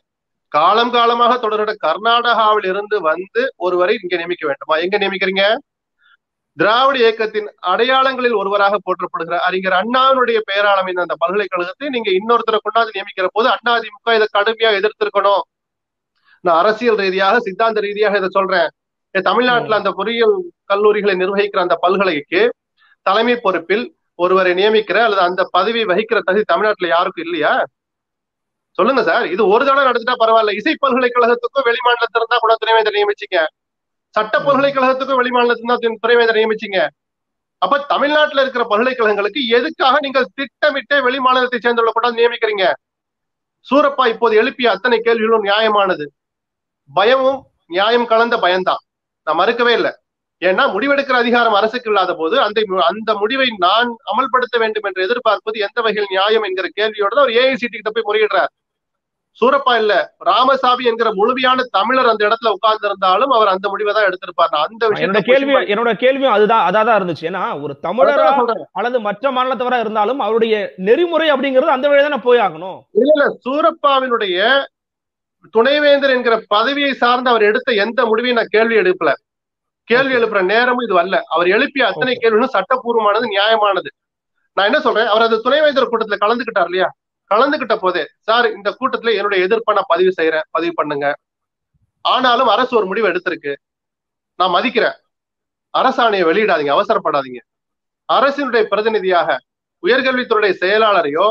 காலம் காலமாக தொடர்கிற கர்நாடகாவில் இருந்து வந்து ஒருவரை இங்க நியமிக்க வேண்டுமா எங்க நியமிக்கிறீங்க திராவிட இயக்கத்தின் அடையாளங்களில் ஒருவராக போற்றப்படுகிற அறிஞர் அண்ணாவினுடைய பெயரால் அமைந்த அந்த பல்கலைக்கழகத்தை நீங்க இன்னொருத்தரை கொண்டாந்து நியமிக்கிற போது அண்ணா அதிமுக இதை கடுமையா எதிர்த்திருக்கணும் நான் அரசியல் ரீதியாக சித்தாந்த ரீதியாக இதை சொல்றேன் ஏ, தமிழ்நாட்டுல அந்த பொறியியல் கல்லூரிகளை நிர்வகிக்கிற அந்த பல்கலைக்கு தலைமை பொறுப்பில் ஒருவரை நியமிக்கிற அல்லது அந்த பதவி வகிக்கிற தகுதி தமிழ்நாட்டுல யாருக்கும் இல்லையா சொல்லுங்க சார் இது ஒரு தடவை நடந்துட்டா பரவாயில்ல இசை பல்கலைக்கழகத்துக்கும் வெளிமாநிலத்திலிருந்தா இருந்தா கூட துணைவேந்தர் நியமிச்சிங்க சட்ட பல்கலைக்கழகத்துக்கும் வெளிமாநிலத்திலிருந்தா துணை- துணைவேந்தர் நியமிச்சிங்க அப்ப தமிழ்நாட்டுல இருக்கிற பல்கலைக்கழகங்களுக்கு எதுக்காக நீங்கள் திட்டமிட்டே வெளிமாநிலத்தை சேர்ந்தவர்களை கூட நியமிக்கிறீங்க சூரப்பா இப்போது எழுப்பிய அத்தனை கேள்விகளும் நியாயமானது பயமும் நியாயம் கலந்த பயம்தான் நான் மறுக்கவே இல்லை ஏன்னா முடிவெடுக்கிற அதிகாரம் அரசுக்கு இல்லாத போது அந்த அந்த முடிவை நான் அமல்படுத்த வேண்டும் என்று எதிர்பார்ப்பது எந்த வகையில் நியாயம் என்கிற கேள்வியோட தான் அவர் ஏஐசிடி கிட்ட போய் முறையிடுறார் சூரப்பா இல்ல ராமசாமி என்கிற முழுமையான தமிழர் அந்த இடத்துல உட்கார்ந்து இருந்தாலும் அவர் அந்த முடிவை தான் எடுத்திருப்பார் நான் அந்த என்னோட விஷயத்தை கேள்வி என்னோட கேள்வியும் அதுதான் அதான் இருந்துச்சு ஏன்னா ஒரு தமிழரா அதான் சொல்றேன். அல்லது மற்ற மாநிலத்தவரா இருந்தாலும் அவருடைய நெறிமுறை அப்படிங்கிறது அந்த வழியா தானே போய் ஆகணும் இல்ல இல்ல சூரப்பாவினுடைய துணைவேந்தர் என்கிற பதவியை சார்ந்து அவர் எடுத்த எந்த முடிவையும் நான் கேள்வி எழுப்பல கேள்வி எழுப்புற நேரமும் இது அல்ல அவர் எழுப்பிய அத்தனை கேள்விகளும் சட்டப்பூர்வமானது நியாயமானது நான் என்ன சொல்றேன் அவர் அந்த துணைவேந்தர் கூட்டத்துல கலந்துக்கிட்டார் இல்லையா கலந்துகிட்ட போதே சார் இந்த கூட்டத்துல என்னுடைய எதிர்ப்பை நான் பதிவு செய்யறேன் பதிவு பண்ணுங்க ஆனாலும் அரசு ஒரு முடிவு எடுத்திருக்கு நான் மதிக்கிறேன் அரசாணையை வெளியிடாதீங்க அவசரப்படாதீங்க அரசினுடைய பிரதிநிதியாக உயர்கல்வித்துறையுடைய செயலாளரையோ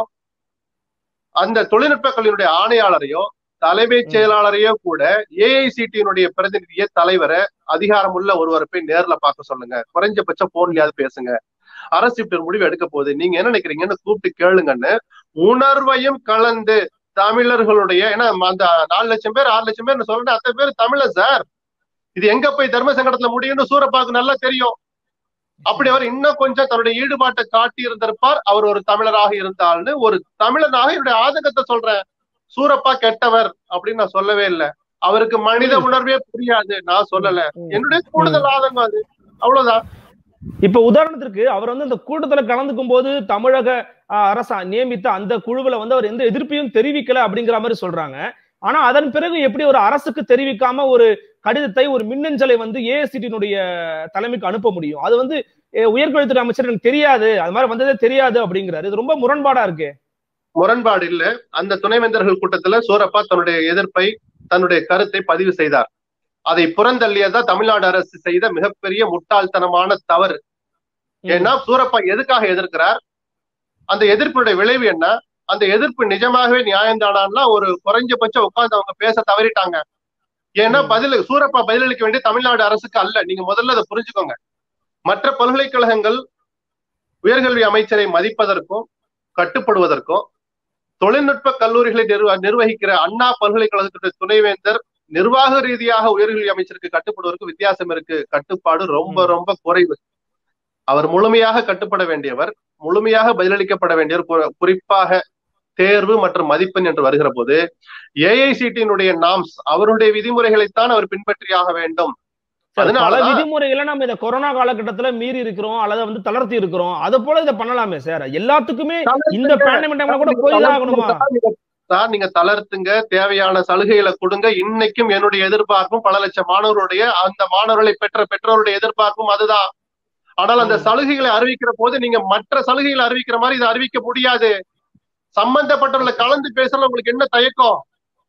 அந்த தொழில்நுட்ப கல்வியினுடைய ஆணையாளரையோ தலைமைச் செயலாளரையோ கூட ஏஐசிடியினுடைய பிரதிநிதியை தலைவரை அதிகாரம் உள்ள ஒருவரை போய் நேர்ல பார்க்க சொல்லுங்க குறைஞ்சபட்சம் போன்லயாவது பேசுங்க அரசு இப்படி ஒரு முடிவு எடுக்க போகுது நீங்க என்ன நினைக்கிறீங்கன்னு கூப்பிட்டு கேளுங்கன்னு உணர்வையும் கலந்து தமிழர்களுடைய ஏன்னா அந்த நாலு லட்சம் பேர் ஆறு லட்சம் பேர் சொல்றேன் அத்தனை பேர் தமிழர் சார் இது எங்க போய் தர்ம சங்கடத்துல முடியும்னு சூரப்பாக்கு நல்லா தெரியும் அப்படி அவர் இன்னும் கொஞ்சம் தன்னுடைய ஈடுபாட்டை காட்டி இருந்திருப்பார் அவர் ஒரு தமிழராக இருந்தால்னு ஒரு தமிழனாக என்னுடைய ஆதங்கத்தை சொல்றேன் சூரப்பா கெட்டவர் அப்படின்னு நான் சொல்லவே இல்லை அவருக்கு மனித உணர்வே புரியாது நான் சொல்லல என்னுடைய கூடுதல் ஆதங்கம் அது அவ்வளவுதான் இப்ப உதாரணத்திற்கு அவர் வந்து அந்த கூட்டத்துல கலந்துக்கும் போது தமிழக ஆஹ், அரசா நியமித்த அந்த குழுவுல வந்து அவர் எந்த எதிர்ப்பையும் தெரிவிக்கல அப்படிங்கிற மாதிரி சொல்றாங்க ஆனா அதன் பிறகு எப்படி ஒரு அரசுக்கு தெரிவிக்காம ஒரு கடிதத்தை ஒரு மின்னஞ்சலை வந்து ஏஎஸ்சிடியினுடைய தலைமைக்கு அனுப்ப முடியும் அது வந்து அஹ், உயர்கல்வித்துறை அமைச்சர் எனக்கு தெரியாது அது மாதிரி வந்ததே தெரியாது அப்படிங்கிறாரு இது ரொம்ப முரண்பாடா இருக்கு முரண்பாடு இல்ல அந்த துணைவேந்தர்கள் கூட்டத்துல சூரப்பா தன்னுடைய எதிர்ப்பை தன்னுடைய கருத்தை பதிவு செய்தார் அதை புறந்தள்ளியதா தமிழ்நாடு அரசு செய்த மிகப்பெரிய முட்டாள்தனமான தவறு ஏன்னா சூரப்பா எதுக்காக எதிர்க்கிறார் அந்த எதிர்ப்பினுடைய விளைவு என்ன அந்த எதிர்ப்பு நிஜமாகவே நியாயம்தானான்னா ஒரு குறைஞ்சபட்சம் உட்கார்ந்து அவங்க பேச தவறிட்டாங்க ஏன்னா ம். பதில் சூரப்பா பதிலளிக்க வேண்டிய தமிழ்நாடு அரசுக்கு அல்ல நீங்க முதல்ல அதை புரிஞ்சுக்கோங்க மற்ற பல்கலைக்கழகங்கள் உயர்கல்வி அமைச்சரை மதிப்பதற்கும் கட்டுப்படுவதற்கும் தொழில்நுட்ப கல்லூரிகளை நிர்வ நிர்வகிக்கிற அண்ணா பல்கலைக்கழகத்துடைய துணைவேந்தர் நிர்வாக ரீதியாக உயர்கல்வி அமைச்சருக்கு கட்டுப்படுவதற்கு வித்தியாசம் இருக்கு கட்டுப்பாடு ரொம்ப ம். ரொம்ப குறைவு அவர் முழுமையாக கட்டுப்பட வேண்டியவர் முழுமையாக பதிலளிக்கப்பட வேண்டியவர் குறி- குறிப்பாக தேர்வு மற்றும் மதிப்பெண் என்று வருகிற போது ஏஐசிடியினுடைய நாம்ஸ் அவருடைய விதிமுறைகளைத்தான் அவர் பின்பற்றியாக வேண்டும் சார், பல அதனாலதான் விதிமுறைகளை நம்ம இந்த கொரோனா காலகட்டத்துல மீறி இருக்கிறோம் அல்லது வந்து தளர்த்தி இருக்கிறோம் அது போல இதை பண்ணலாமே சார் எல்லாத்துக்குமே இந்த பேண்டமிக் டைம்ல கூட போய் தான் ஆகணுமா சார் நீங்க தளர்த்துங்க தேவையான சலுகைகளை கொடுங்க இன்னைக்கும் என்னுடைய எதிர்பார்ப்பும் பல லட்சம் மாணவர்களுடைய அந்த மாணவர்களை பெற்ற பெற்றோருடைய எதிர்பார்ப்பும் அதுதான் ஆனால் அந்த ம். சலுகைகளை அறிவிக்கிற போது நீங்க மற்ற சலுகைகளை அறிவிக்கிற மாதிரி இதை அறிவிக்க முடியாது சம்பந்தப்பட்டவர்களை கலந்து பேசல உங்களுக்கு என்ன தயக்கம்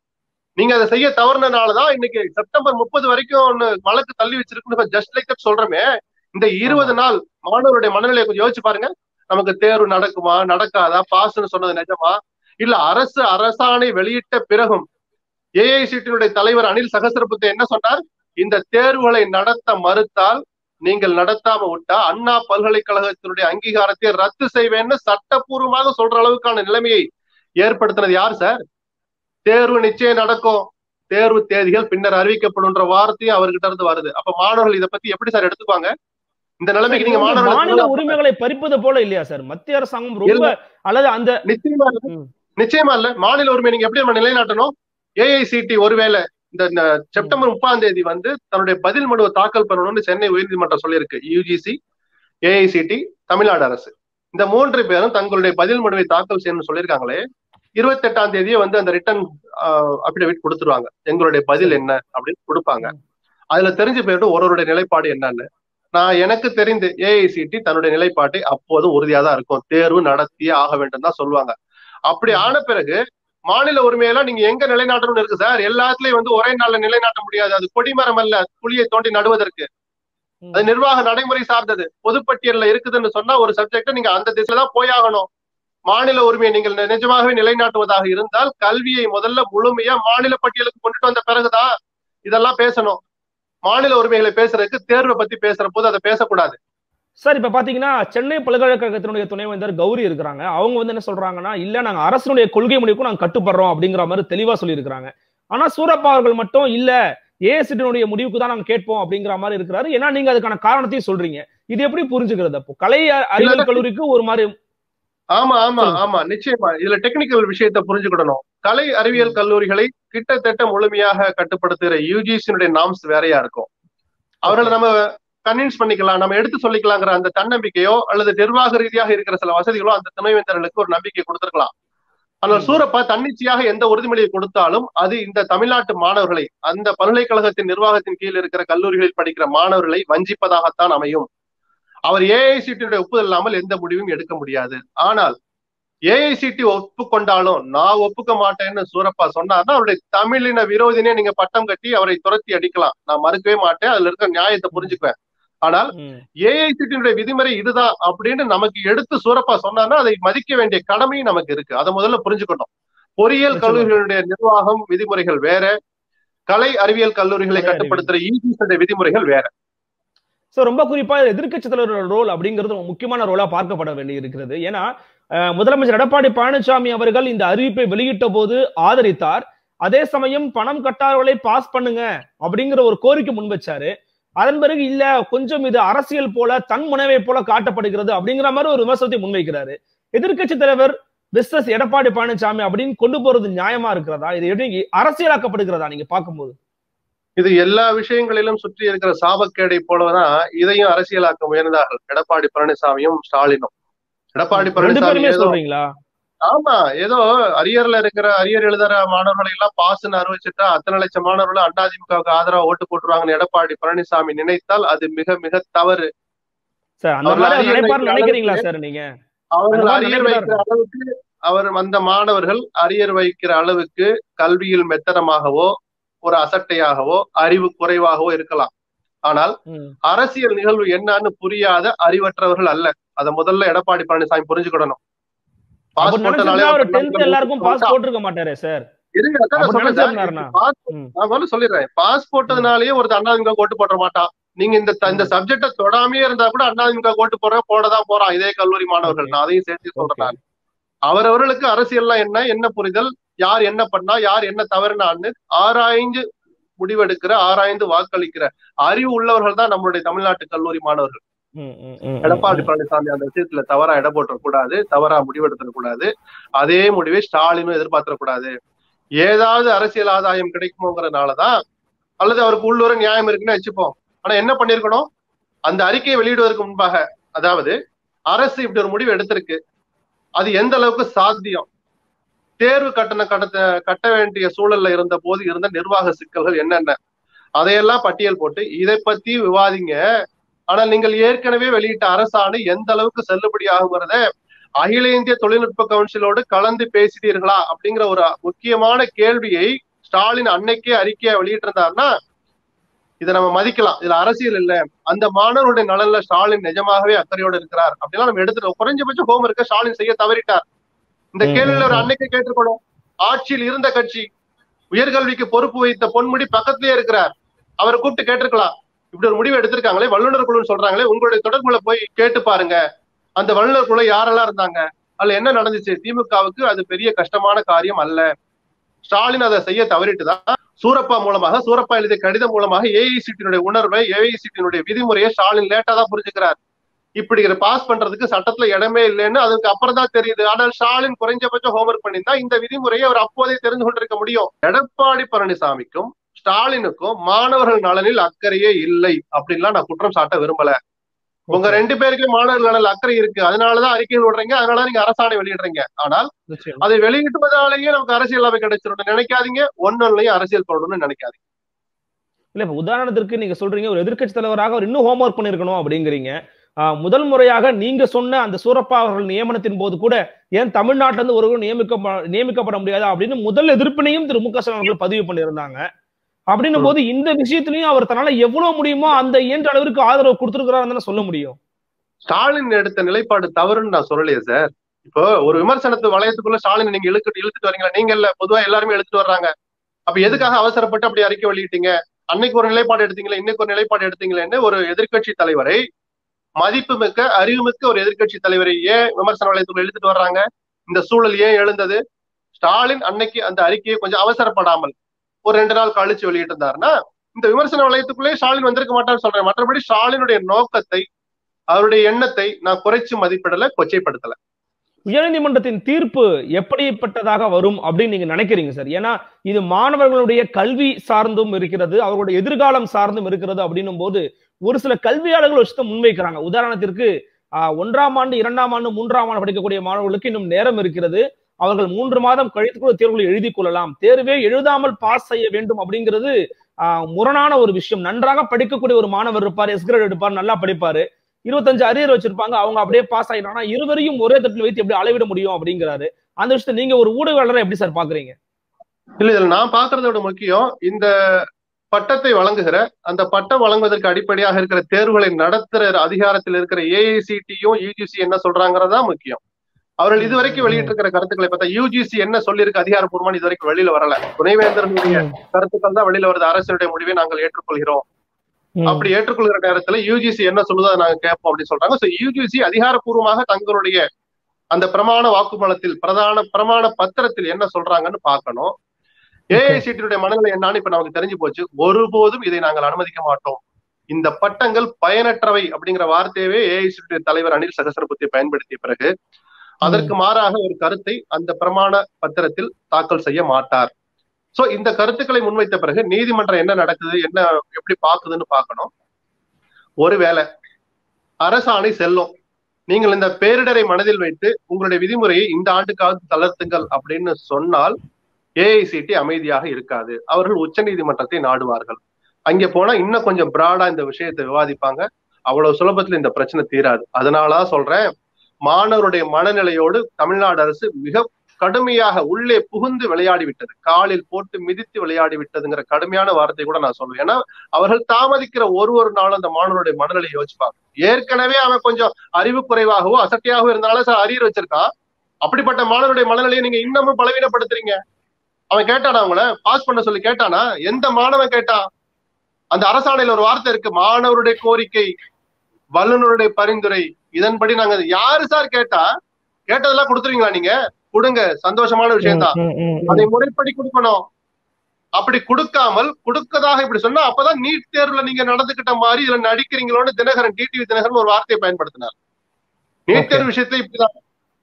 நீங்க அதை செய்ய தவறுனனாலதான் இன்னைக்கு செப்டம்பர் முப்பது வரைக்கும் ஒண்ணு வழக்கு தள்ளி வச்சிருக்குன்னு ஜஸ்ட் லைக் தட் சொல்றமே இந்த இருபது நாள் மாணவருடைய மனநிலையை கொஞ்சம் யோசிச்சு பாருங்க நமக்கு தேர்வு நடக்குமா நடக்காதா பாஸ்ன்னு சொன்னது நிஜமா இல்ல அரசு அரசாணை வெளியிட்ட பிறகும் ஏஐசிடியினுடைய தலைவர் அனில் சகசரபுத்தே என்ன சொன்னார் இந்த தேர்வுகளை நடத்த மறுத்தால் நீங்கள் நடத்தாம விட்டா அண்ணா பல்கலைக்கழகத்தினுடைய அங்கீகாரத்தை ரத்து செய்வேன்னு சட்டப்பூர்வமாக சொல்ற அளவுக்கான நிலைமையை ஏற்படுத்தினது யார் சார் தேர்வு நிச்சயம் நடக்கும் தேர்வு தேதிகள் பின்னர் அறிவிக்கப்படும்ன்ற வார்த்தையும் அவர்கிட்ட இருந்து வருது அப்ப மாணவர்கள் இதை பத்தி எப்படி சார் எடுத்துக்குவாங்க இந்த நிலைமைக்கு நீங்க மாநில மாணவர்கள் உரிமைகளை பறிப்பது போல இல்லையா சார் மத்திய அரசாங்கம் ரொம்ப அல்லது அந்த நிச்சயமா இல்ல ம். நிச்சயமா இல்ல மாநில உரிமை நீங்க எப்படி நம்ம நிலைநாட்டணும் ஏஐசிடி ஒருவேளை இந்த இந்த செப்டம்பர் முப்பாம் தேதி வந்து தன்னுடைய பதில் மனுவை தாக்கல் பண்ணணும்னு சென்னை உயர்நீதிமன்றம் சொல்லியிருக்கு யூஜிசி ஏஐசிடி தமிழ்நாடு அரசு இந்த மூன்று பேரும் தங்களுடைய பதில் மனுவை தாக்கல் செய்யணும்னு சொல்லியிருக்காங்களே இருபத்தி எட்டாம் தேதியே வந்து அந்த ரிட்டர்ன் அபிடவிட் கொடுத்துருவாங்க எங்களுடைய பதில் என்ன அப்படின்னு கொடுப்பாங்க அதுல தெரிஞ்சு போயிட்டு ஒருவருடைய நிலைப்பாடு என்னன்னு நான் எனக்கு தெரிந்து ஏஐசிடி தன்னுடைய நிலைப்பாட்டை அப்போது உறுதியா தான் இருக்கும் தேர்வு நடத்தியே ஆக வேண்டும் தான் சொல்லுவாங்க அப்படி ஆன பிறகு மாநில உரிமையெல்லாம் நீங்க எங்க நிலைநாட்டணும்னு இருக்கு சார் எல்லாத்துலயும் வந்து ஒரே நாள்ல நிலைநாட்ட முடியாது அது கொடிமரம் அல்ல குழியை தோண்டி நடுவதற்கு அது நிர்வாக நடைமுறை சார்ந்தது பொதுப்பட்டியல்ல இருக்குதுன்னு சொன்னா ஒரு சப்ஜெக்ட் நீங்க அந்த திசையில தான் போயாகணும் மாநில உரிமையை நீங்கள் நிஜமாகவே நிலைநாட்டுவதாக இருந்தால் கல்வியை முதல்ல முழுமையா மாநில பட்டியலுக்கு கொண்டுட்டு வந்த பிறகுதான் இதெல்லாம் பேசணும் மாநில உரிமைகளை பேசுறதுக்கு தேர்வை பத்தி பேசுற போது அதை பேசக்கூடாது சார் இப்ப பாத்தீங்கன்னா சென்னை பல்கலைக்கழகத்தினுடைய துணைவேந்தர் கௌரி இருக்கிறாங்க அவங்க வந்து என்ன சொல்றாங்கன்னா இல்ல நாங்க அரசனுடைய கொள்கை முடிவுக்கும் நாங்க கட்டுப்படுறோம் அப்படிங்கிற மாதிரி தெளிவா சொல்லியிருக்கிறாங்க ஆனா சூரப்பா அவர்கள் மட்டும் இல்ல ஏஎஸ்டினுடைய முடிவுக்கு தான் நாங்க கேட்போம் அப்படிங்கிற மாதிரி இருக்கிறாரு ஏன்னா நீங்க அதுக்கான காரணத்தையும் சொல்றீங்க இது எப்படி புரிஞ்சுக்கிறது அப்போ கலை அறிவியல் கல்லூரிக்கு ஒரு மாதிரி ஆமா ஆமா ஆமா நிச்சயமா இதுல டெக்னிக்கல் விஷயத்தை புரிஞ்சுக்கிடணும் கலை அறிவியல் கல்லூரிகளை கிட்டத்தட்ட முழுமையாக கட்டுப்படுத்துகிற யூஜிசியினுடைய நாம்ஸ் வேறையா இருக்கும் அவர்களை நம்ம கன்வின்ஸ் பண்ணிக்கலாம் நம்ம எடுத்து சொல்லிக்கலாங்கிற அந்த தன்னம்பிக்கையோ அல்லது நிர்வாக ரீதியாக இருக்கிற சில வசதிகளோ அந்த துணைவேந்தர்களுக்கு ஒரு நம்பிக்கை கொடுத்திருக்கலாம் ஆனால் சூரப்பா தன்னிச்சையாக எந்த உறுதிமொழியை கொடுத்தாலும் அது இந்த தமிழ்நாட்டு மாணவர்களை அந்த பல்கலைக்கழகத்தின் நிர்வாகத்தின் கீழ் இருக்கிற கல்லூரிகளில் படிக்கிற மாணவர்களை வஞ்சிப்பதாகத்தான் அமையும் அவர் ஏஐசிடியுடைய ஒப்புதல் இல்லாமல் எந்த முடிவும் எடுக்க முடியாது ஆனால் ஏஐசிடி ஒப்புக்கொண்டாலும் நான் ஒப்புக்க மாட்டேன்னு சூரப்பா சொன்னார்னா அவருடைய தமிழின விரோதினே நீங்க பட்டம் கட்டி அவரை துரத்தி அடிக்கலாம் நான் மறுக்கவே மாட்டேன் அதுல இருக்க நியாயத்தை புரிஞ்சுக்குவேன் ஆனால் ஏஐசிடியுடைய விதிமுறை இதுதான் அப்படின்னு நமக்கு எடுத்து சூரப்பா சொன்னார்னா அதை மதிக்க வேண்டிய கடமையும் நமக்கு இருக்கு அதை முதல்ல புரிஞ்சுக்கணும் பொறியியல் கல்லூரிகளுடைய நிர்வாகம் விதிமுறைகள் வேற கலை அறிவியல் கல்லூரிகளை கட்டுப்படுத்துற ஈஜிஸுடைய விதிமுறைகள் வேற சோ ரொம்ப குறிப்பா எதிர்கட்சி தலைவரோட ரோல் அப்படிங்கிறது முக்கியமான ரோலா பார்க்கப்பட வேண்டி இருக்கிறது ஏன்னா முதலமைச்சர் எடப்பாடி பழனிசாமி அவர்கள் இந்த அறிவிப்பை வெளியிட்ட போது ஆதரித்தார் அதே சமயம் பணம் கட்டாதவர்களை பாஸ் பண்ணுங்க அப்படிங்கிற ஒரு கோரிக்கை முன்வச்சாரு அதன் பிறகு இல்ல கொஞ்சம் இது அரசியல் போல தன் முனைவை போல காட்டப்படுகிறது அப்படிங்கிற மாதிரி ஒரு விமர்சனத்தை முன்வைக்கிறாரு எதிர்கட்சி தலைவர் பிஸ்னஸ் எடப்பாடி பழனிசாமி அப்படின்னு கொண்டு போறது நியாயமா இருக்கிறதா இது எப்படி அரசியலாக்கப்படுகிறதா நீங்க பார்க்கும்போது இது எல்லா விஷயங்களிலும் சுற்றி இருக்கிற சாபக்கேடை போலதான் இதையும் அரசியலாக்க முயர்ந்தார்கள் எடப்பாடி பழனிசாமியும் ஸ்டாலினும் எடப்பாடி பழனிசாமி சொல்றீங்களா ஆமா ஏதோ அரியர்ல இருக்கிற அரியர் எழுதுற மாணவர்களை எல்லாம் பாஸ்ன்னு அறிவிச்சுட்டா அத்தனை லட்சம் மாணவர்களும் அதிமுகவுக்கு ஆதரவா ஓட்டு போட்டுருவாங்கன்னு எடப்பாடி பழனிசாமி நினைத்தால் அது மிக மிக தவறு சார் அந்த மாதிரி நினைப்பாரு நினைக்கிறீங்களா சார் நீங்க அவர்கள் அரியர் வைக்கிற அளவுக்கு அவர் அந்த மாணவர்கள் அரியர் வைக்கிற அளவுக்கு கல்வியில் மெத்தனமாகவோ ஒரு அசட்டையாகவோ அறிவு குறைவாகவோ இருக்கலாம் ஆனால் அரசியல் நிகழ்வு என்னன்னு புரியாத அறிவற்றவர்கள் அல்ல அத முதல்ல எடப்பாடி பழனிசாமி புரிஞ்சுக்கிடணும் எல்லாருக்கும் பாஸ் போட்டிருக்க மாட்டாரே சார் சொல்லிடுறேன் பாஸ் போட்டதுனாலயே ஒரு அண்ணாதிமுக ஓட்டு போட மாட்டான் நீங்க இந்த இந்த சப்ஜெக்ட தொடாமே இருந்தா கூட அண்ணாதிமுக ஓட்டு போடுற போடதான் போறான் இதே கல்லூரி மாணவர்கள் நான் அதையும் சேர்த்து சொல்றேன் அவரவர்களுக்கு அரசியல்லாம் என்ன என்ன புரிதல் யார் என்ன பண்ணா யார் என்ன தவறுனான்னு ஆராய்ந்து முடிவெடுக்கிற ஆராய்ந்து வாக்களிக்கிற அறிவு உள்ளவர்கள் தான் நம்மளுடைய தமிழ்நாட்டு கல்லூரி மாணவர்கள் எடப்பாடி பழனிசாமி அந்த விஷயத்துல தவறா இட போட்டக்கூடாது தவறா முடிவெடுத்துடக்கூடாது அதே முடிவை ஸ்டாலினும் எதிர்பார்த்திடக்கூடாது ஏதாவது அரசியல் ஆதாயம் கிடைக்குமோங்கிறதுனாலதான் அல்லது அவருக்கு உள்ளூர நியாயம் இருக்குன்னு வச்சுப்போம் ஆனா என்ன பண்ணிருக்கணும் அந்த அறிக்கையை வெளியிடுவதற்கு முன்பாக அதாவது அரசு இப்படி ஒரு முடிவு எடுத்திருக்கு அது எந்த அளவுக்கு சாத்தியம் தேர்வு கட்டணம் கட்ட கட்ட வேண்டிய சூழல்ல இருந்த போது இருந்த நிர்வாக சிக்கல்கள் என்னென்ன அதையெல்லாம் பட்டியல் போட்டு இதை பத்தி விவாதிங்க ஆனால் நீங்கள் ஏற்கனவே வெளியிட்ட அரசாணை எந்த அளவுக்கு செல்லுபடி ஆகுங்கிறத அகில இந்திய தொழில்நுட்ப கவுன்சிலோடு கலந்து பேசிட்டீர்களா அப்படிங்கிற ஒரு முக்கியமான கேள்வியை ஸ்டாலின் அன்னைக்கே அறிக்கையை வெளியிட்டிருந்தாருன்னா இதை நம்ம மதிக்கலாம் இதுல அரசியல் இல்ல அந்த மாணவருடைய நலன்ல ஸ்டாலின் நிஜமாகவே அக்கறையோடு இருக்கிறார் அப்படின்னா நம்ம எடுத்துட்டோம் குறைஞ்சபட்சம் ஹோம் இருக்க ஸ்டாலின் செய்ய தவறிட்டார் இந்த கேள்வியில ஒரு அன்னைக்கு கேட்டுக்கணும் ஆட்சியில் இருந்த கட்சி உயர்கல்விக்கு பொறுப்பு வைத்த பொன்முடி பக்கத்திலேயே இருக்கிறார் அவரை கூப்பிட்டு கேட்டிருக்கலாம் இப்படி ஒரு முடிவு எடுத்திருக்காங்களே வல்லுநர் குழுன்னு சொல்றாங்களே உங்களுடைய தொடர்புல போய் கேட்டு பாருங்க அந்த வல்லுநர் குழு யாரெல்லாம் இருந்தாங்க அதுல என்ன நடந்துச்சு திமுகவுக்கு அது பெரிய கஷ்டமான காரியம் அல்ல ஸ்டாலின் அதை செய்ய தவறிட்டுதான் சூரப்பா மூலமாக சூரப்பா எழுதிய கடிதம் மூலமாக ஏஐசிட்டினுடைய உணர்வை ஏஐசிட்டினுடைய விதிமுறையை ஸ்டாலின் லேட்டா தான் புரிஞ்சுக்கிறார் இப்படி பாஸ் பண்றதுக்கு சட்டத்துல இடமே இல்லைன்னு அதுக்கு அப்புறம் தான் தெரியுது ஆனால் ஸ்டாலின் குறைஞ்சபட்சம் ஹோம்ஒர்க் பண்ணியிருந்தா இந்த விதிமுறையை அவர் அப்போதே தெரிந்து கொண்டிருக்க முடியும் எடப்பாடி பழனிசாமிக்கும் ஸ்டாலினுக்கும் மாணவர்கள் நலனில் அக்கறையே இல்லை அப்படின்லாம் நான் குற்றம் சாட்ட விரும்பல உங்க ரெண்டு பேருக்குமே மாணவர்கள் நலன்ல அக்கறை இருக்கு அதனாலதான் அறிக்கைகள் விடுறீங்க அதனால நீங்க அரசாணை வெளியிடுறீங்க ஆனால் நிச்சயம். அதை வெளியிடுவதாலேயே நமக்கு அரசியல் லாபம் கிடைச்சிடும் நினைக்காதீங்க ஒன்னொன்னையும் அரசியல் பண்ணணும்னு நினைக்காதீங்க இல்ல இப்ப உதாரணத்திற்கு நீங்க சொல்றீங்க ஒரு எதிர்க்கட்சி தலைவராக அவர் இன்னும் ஹோம்ஒர்க் பண்ணிருக்கணும் அப்படிங்கிறீங்க ஆஹ் முதல் முறையாக நீங்க சொன்ன அந்த சூரப்பா அவர்கள் நியமனத்தின் போது கூட ஏன் தமிழ்நாட்டில இருந்து ஒருவர் நியமிக்க நியமிக்கப்பட முடியாது அப்படின்னு முதல் எதிர்ப்பினையும் திரு மு க ஸ்டாலின் அவர்கள் பதிவு பண்ணியிருந்தாங்க அப்படின்னும் போது இந்த விஷயத்திலையும் அவர் தன்னால எவ்வளவு முடியுமோ அந்த இயன்ற அளவிற்கு ஆதரவு கொடுத்திருக்கிறாருன்னு சொல்ல முடியும் ஸ்டாலின் எடுத்த நிலைப்பாடு தவறுன்னு நான் சொல்லலையே சார் இப்போ ஒரு விமர்சனத்து வளையத்துக்குள்ள ஸ்டாலின் நீங்க இழுத்துட்டு இழுத்துட்டு வரீங்களா நீங்க இல்ல பொதுவா எல்லாருமே இழுத்துட்டு வர்றாங்க அப்ப எதுக்காக அவசரப்பட்டு அப்படி அறிக்கை வெளியிட்டீங்க அன்னைக்கு ஒரு நிலைப்பாடு எடுத்தீங்களா இன்னைக்கு ஒரு நிலைப்பாடு எடுத்தீங்களேன்னு ஒரு எதிர்க்கட்சி தலைவரை மதிப்புமிக்க அறிவுமிக்க ஒரு எதிர்க்கட்சி தலைவரை ஏன் விமர்சன வளையத்துக்குள்ள இழுத்துட்டு வர்றாங்க இந்த சூழல் ஏன் எழுந்தது ஸ்டாலின் அன்னைக்கு அந்த அறிக்கையை கொஞ்சம் அவசரப்படாமல் ஒரு ரெண்டு நாள் கழிச்சு வெளியிட்டு இருந்தாருன்னா இந்த விமர்சன வளையத்துக்குள்ளே ஸ்டாலின் வந்திருக்க மாட்டான்னு சொல்றேன் மற்றபடி ஸ்டாலினுடைய நோக்கத்தை அவருடைய எண்ணத்தை நான் குறைச்சு மதிப்பிடல கொச்சைப்படுத்தல உயர்நீதிமன்றத்தின் தீர்ப்பு எப்படிப்பட்டதாக வரும் அப்படின்னு நீங்க நினைக்கிறீங்க சார் ஏன்னா இது மாணவர்களுடைய கல்வி சார்ந்தும் இருக்கிறது அவர்களுடைய எதிர்காலம் சார்ந்தும் இருக்கிறது அப்படின்னும் போது ஒரு சில கல்வியாளர்கள் விஷயத்தை முன்வைக்கிறாங்க உதாரணத்திற்கு ஆஹ், ஒன்றாம் ஆண்டு இரண்டாம் ஆண்டு மூன்றாம் ஆண்டு படிக்கக்கூடிய மாணவர்களுக்கு இன்னும் நேரம் இருக்கிறது அவர்கள் மூன்று மாதம் கழித்து கூட தேர்வுகளை எழுதி கொள்ளலாம் தேர்வே எழுதாமல் பாஸ் செய்ய வேண்டும் அப்படிங்கிறது ஆஹ், முரணான ஒரு விஷயம் நன்றாக படிக்கக்கூடிய ஒரு மாணவர் இருப்பார் எஸ்கிரேட் எடுப்பார் நல்லா படிப்பாரு இருபத்தஞ்சு அரியர் வச்சிருப்பாங்க அவங்க அப்படியே பாஸ் ஆயிட்டாங்கன்னா இருவரையும் ஒரே தட்டில் வைத்து எப்படி அளவிட முடியும் அப்படிங்கிறாரு அந்த விஷயத்தை நீங்க ஒரு ஊடகவாளரை எப்படி சார் பாக்குறீங்க இல்ல இதுல நான் பாக்குறத விட முக்கியம் இந்த பட்டத்தை வழங்குகிற அந்த பட்டம் வழங்குவதற்கு அடிப்படையாக இருக்கிற தேர்வுகளை நடத்துற அதிகாரத்தில் இருக்கிற ஏஐசிடியும் யூஜிசி என்ன சொல்றாங்கிறதா முக்கியம் அவர்கள் இதுவரைக்கும் வெளியிட்டிருக்கிற கருத்துக்களை பார்த்தா யூஜிசி என்ன சொல்லியிருக்கு அதிகாரப்பூர்வமா இதுவரைக்கும் வெளியில வரல துணைவேந்தரனுடைய கருத்துக்கள் தான் வெளியில வருது அரசினுடைய முடிவை நாங்கள் ஏற்றுக்கொள்கிறோம் அப்படி ஏற்றுக்கொள்கிற நேரத்துல யூஜிசி என்ன சொல்லுதோ அதை நாங்க கேட்போம் அப்படின்னு சொல்றாங்க சோ யூஜிசி அதிகாரப்பூர்வமாக தங்களுடைய அந்த பிரமாண வாக்குமூலத்தில் பிரதான பிரமாண பத்திரத்தில் என்ன சொல்றாங்கன்னு பார்க்கணும் ஏஐசிடியுடைய மனநிலை என்னன்னு இப்ப நமக்கு தெரிஞ்சு போச்சு ஒருபோதும் இதை நாங்கள் அனுமதிக்க மாட்டோம் இந்த பட்டங்கள் பயனற்றவை அப்படிங்கிற வார்த்தையவே ஏஐசிடி தலைவர் அனில் சகசரபுத்தியை பயன்படுத்திய பிறகு அதற்கு மாறாக ஒரு கருத்தை அந்த பிரமாண பத்திரத்தில் தாக்கல் செய்ய மாட்டார் சோ இந்த கருத்துக்களை முன்வைத்த பிறகு நீதிமன்றம் என்ன நடக்குது என்ன எப்படி பாக்குதுன்னு பார்க்கணும் ஒருவேளை அரசாணை செல்லும் நீங்கள் இந்த பேரிடரை மனதில் வைத்து உங்களுடைய விதிமுறையை இந்த ஆண்டுக்காவது தளர்த்துங்கள் அப்படின்னு சொன்னால் ஏஐசிடி அமைதியாக இருக்காது அவர்கள் உச்ச நீதிமன்றத்தை நாடுவார்கள் அங்கே போனா இன்னும் கொஞ்சம் பிராடா இந்த விஷயத்தை விவாதிப்பாங்க அவ்வளவு சுலபத்துல இந்த பிரச்சனை தீராது அதனால சொல்றேன் மாணவருடைய மனநிலையோடு தமிழ்நாடு அரசு மிக கடுமையாக உள்ளே புகுந்து விளையாடி விட்டது காலில் போட்டு மிதித்து விளையாடி விட்டதுங்கிற கடுமையான வார்த்தை கூட நான் சொல்லுவேன் ஏன்னா அவர்கள் தாமதிக்கிற ஒரு ஒரு நாளும் அந்த மாணவருடைய மனநிலையை யோசிப்பாங்க ஏற்கனவே அவன் கொஞ்சம் அறிவு குறைவாகவோ அசட்டையாகவோ இருந்தாலும் சார் அரியர் வச்சிருக்கான் அப்படிப்பட்ட மாணவருடைய மனநிலையை நீங்க இன்னமும் பலவீனப்படுத்துறீங்க அவன் கேட்டானா அவங்கள பாஸ் பண்ண சொல்லி கேட்டானா எந்த மாணவன் கேட்டான் அந்த அரசாணையில ஒரு வார்த்தை இருக்கு மாணவருடைய கோரிக்கை வல்லுநருடைய பரிந்துரை இதன்படி நாங்க யாரு சார் கேட்டா கேட்டதெல்லாம் கொடுத்துருவீங்களா நீங்க கொடுங்க சந்தோஷமான விஷயம் தான் அதை முறைப்படி கொடுக்கணும் அப்படி கொடுக்காமல் கொடுக்கதாக இப்படி சொன்னா அப்பதான் நீட் தேர்வுல நீங்க நடந்துகிட்ட மாதிரி இதுல நடிக்கிறீங்களோன்னு தினகரன் டிடிவி தினகரன் ஒரு வார்த்தையை பயன்படுத்தினார் நீட் தேர்வு விஷயத்துல இப்படிதான்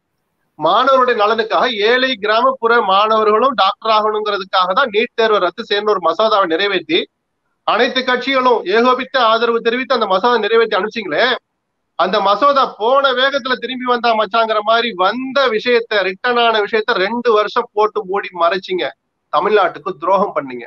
மாணவருடைய நலனுக்காக ஏழை கிராமப்புற மாணவர்களும் டாக்டர் ஆகணுங்கிறதுக்காக தான் நீட் தேர்வை ரத்து செய்யணும் ஒரு மசோதாவை நிறைவேற்றி அனைத்து கட்சிகளும் ஏகோபித்த ஆதரவு தெரிவித்து அந்த மசோதா நிறைவேற்றி அனுப்பிச்சிங்களே அந்த மசோதா போன வேகத்துல திரும்பி வந்தா மச்சாங்கிற மாதிரி வந்த விஷயத்த ரிட்டர்ன் ஆன விஷயத்த ரெண்டு வருஷம் போட்டு மூடி மறைச்சிங்க தமிழ்நாட்டுக்கு துரோகம் பண்ணீங்க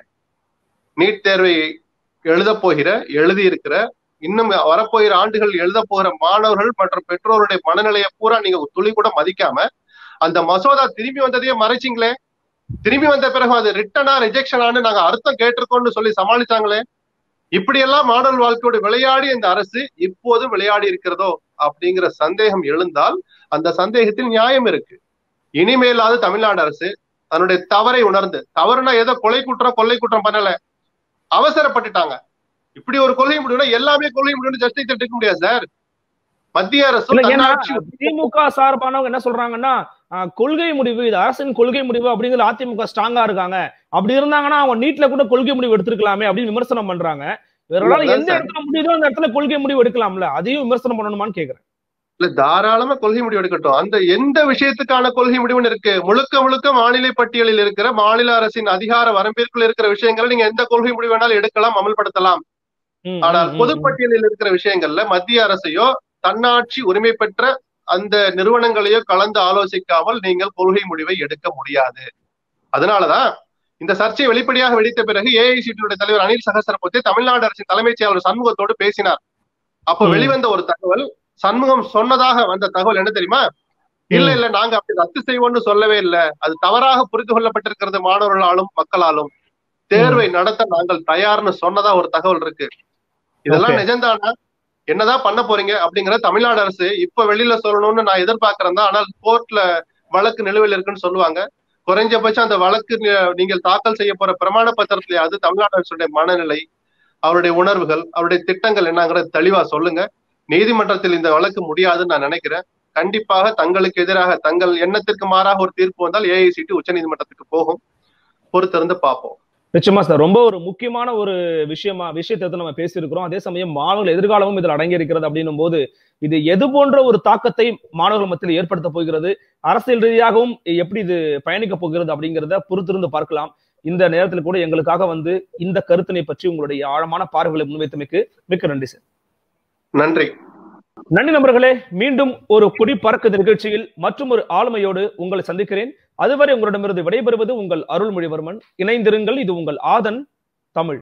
நீட் தேர்வை எழுத போகிற எழுதி இருக்கிற இன்னும் வரப்போகிற ஆண்டுகள் எழுத போகிற மாணவர்கள் மற்றும் பெற்றோருடைய மனநிலையை பூரா நீங்க துளி கூட மதிக்காம அந்த மசோதா திரும்பி வந்ததையே மறைச்சிங்களே திரும்பி வந்த பிறகு அது ரிட்டனா ரிஜெக்ஷனான்னு நாங்க அர்த்தம் கேட்டிருக்கோம்னு சொல்லி சமாளிச்சாங்களே இப்படியெல்லாம் மாணவர் வாழ்க்கையோடு விளையாடி இந்த அரசு இப்போது விளையாடி இருக்கிறதோ அப்படிங்கிற சந்தேகம் எழுந்தால் அந்த சந்தேகத்தில் நியாயம் இருக்கு இனிமேலாவது தமிழ்நாடு அரசு தன்னுடைய தவறை உணர்ந்து தவறுனா ஏதோ கொலை குற்றம் கொள்ளை குற்றம் பண்ணல அவசரப்பட்டுட்டாங்க இப்படி ஒரு கொள்கை முடிவுனா எல்லாமே கொள்கை முடிவுன்னு ஜஸ்டிஸ் எடுக்க முடியாது சார் மத்திய அரசு இல்ல, ஏன்னா தன்னாட்சி திமுக சார்பானவங்க என்ன சொல்றாங்கன்னா ஆஹ், கொள்கை முடிவு இது அரசின் கொள்கை முடிவு அப்படிங்கிற அதிமுக ஸ்ட்ராங்கா இருக்காங்க அப்படி இருந்தாங்கன்னா அவங்க நீட்ல கூட கொள்கை முடிவு எடுத்திருக்கலாமே அப்படின்னு விமர்சனம் பண்றாங்க இவர்களால இல்ல, எந்த சார். இடத்துல முடியுதோ அந்த இடத்துல கொள்கை முடிவு எடுக்கலாம்ல அதையும் விமர்சனம் பண்ணணுமான்னு கேக்குறேன் இல்ல தாராளமா கொள்கை முடிவு எடுக்கட்டும் அந்த எந்த விஷயத்துக்கான கொள்கை முடிவுன்னு இருக்கு முழுக்க முழுக்க மாநில பட்டியலில் இருக்கிற மாநில அரசின் அதிகார வரம்பிற்குள் இருக்கிற விஷயங்களை நீங்க எந்த கொள்கை முடிவு வேணாலும் எடுக்கலாம் அமல்படுத்தலாம் ம், ஆனால் ம், ம், பொதுப்பட்டியலில் இருக்கிற விஷயங்கள்ல மத்திய அரசையோ தன்னாட்சி உரிமை பெற்ற அந்த நிறுவனங்களையோ கலந்து ஆலோசிக்காமல் நீங்கள் கொள்கை முடிவை எடுக்க முடியாது அதனாலதான் இந்த சர்ச்சை வெளிப்படையாக வெடித்த பிறகு ஏஐசிடியுடைய தலைவர் அனில் சகசரபுத்தே தமிழ்நாடு அரசின் தலைமைச் செயலாளர் சண்முகத்தோடு பேசினார் அப்ப ம். வெளிவந்த ஒரு தகவல் சண்முகம் சொன்னதாக வந்த தகவல் என்ன தெரியுமா இல்ல இல்ல நாங்க அப்படி ரத்து செய்வோம்னு சொல்லவே இல்ல அது தவறாக புரிந்து கொள்ளப்பட்டிருக்கிறது மாணவர்களாலும் மக்களாலும் தேர்வை நடத்த நாங்கள் தயார்னு சொன்னதா ஒரு தகவல் இருக்கு இதெல்லாம் Okay. நிஜம்தானா என்னதான் பண்ண போறீங்க அப்படிங்கிற தமிழ்நாடு அரசு இப்ப வெளியில சொல்லணும்னு நான் எதிர்பார்க்கிறேன் தான் ஆனால் கோர்ட்ல வழக்கு நிலுவையில் இருக்குன்னு சொல்லுவாங்க குறைஞ்சபட்சம் அந்த வழக்கு நி- நீங்கள் தாக்கல் செய்ய போற பிரமாண பத்திரத்திலேயாவது தமிழ்நாடு அரசுடைய மனநிலை அவருடைய உணர்வுகள் அவருடைய திட்டங்கள் என்னங்கிறது தெளிவா சொல்லுங்க நீதிமன்றத்தில் இந்த வழக்கு முடியாதுன்னு நான் நினைக்கிறேன் கண்டிப்பாக தங்களுக்கு எதிராக தங்கள் எண்ணத்திற்கு மாறாக ஒரு தீர்ப்பு வந்தால் ஏஐசிடி உச்சநீதிமன்றத்துக்கு போகும் பொறுத்திருந்து பார்ப்போம் நிச்சயமா சார் ரொம்ப ஒரு முக்கியமான ஒரு விஷயமா விஷயத்தை வந்து நம்ம பேசியிருக்கிறோம் அதே சமயம் மாணவர்கள் எதிர்காலமும் இதில் அடங்கி இருக்கிறது அப்படின்னும் போது இது எது போன்ற ஒரு தாக்கத்தை மாணவர்கள் மத்தியில் ஏற்படுத்த போகிறது அரசியல் ரீதியாகவும் எப்படி இது பயணிக்க போகிறது அப்படிங்கிறத பொறுத்திருந்து பார்க்கலாம் இந்த நேரத்தில் கூட எங்களுக்காக வந்து இந்த கருத்தினை பற்றி உங்களுடைய ஆழமான பார்வைகளை முன்வைத்தமைக்கு மிக்க நன்றி சார் நன்றி நன்றி நண்பர்களே மீண்டும் ஒரு கொடி பறக்குது நிகழ்ச்சியில் மற்றும் ஒரு ஆளுமையோடு உங்களை சந்திக்கிறேன் அதுவரை உங்களிடமிருந்து விடைபெறுவது உங்கள் அருள்மொழிவர்மன் இணைந்திருங்கள் இது உங்கள் ஆதன் தமிழ்